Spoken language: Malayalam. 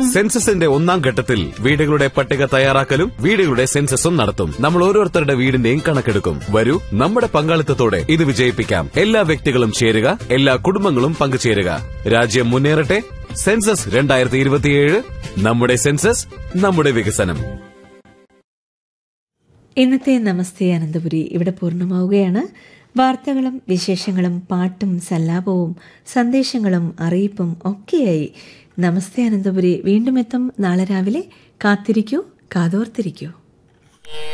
സെൻസസിന്റെ ഒന്നാം ഘട്ടത്തിൽ വീടുകളുടെ പട്ടിക തയ്യാറാക്കലും വീടുകളുടെ സെൻസസും നടത്തും നമ്മൾ ഓരോരുത്തരുടെ വീടിന്റെയും കണക്കെടുക്കും വരൂ നമ്മുടെ പങ്കാളിത്തത്തോടെ ഇത് വിജയിപ്പിക്കാം എല്ലാ വ്യക്തികളും ചേരുക എല്ലാ കുടുംബങ്ങളും പങ്കുചേരുക രാജ്യം മുന്നേറട്ടെ സെൻസസ് രണ്ടായിരത്തി ഇരുപത്തിയേഴ് നമ്മുടെ സെൻസസ് നമ്മുടെ വികസനം ഇന്നത്തെ നമസ്തേ അനന്തപുരി ഇവിടെ പൂർണ്ണമാവുകയാണ് വാർത്തകളും വിശേഷങ്ങളും പാട്ടും സല്ലാപവും സന്ദേശങ്ങളും അറിയിപ്പും ഒക്കെയായി നമസ്തേ അനന്തപുരി വീണ്ടും എത്തും നാളെ രാവിലെ കാത്തിരിക്കൂ കാതോർത്തിരിക്കൂ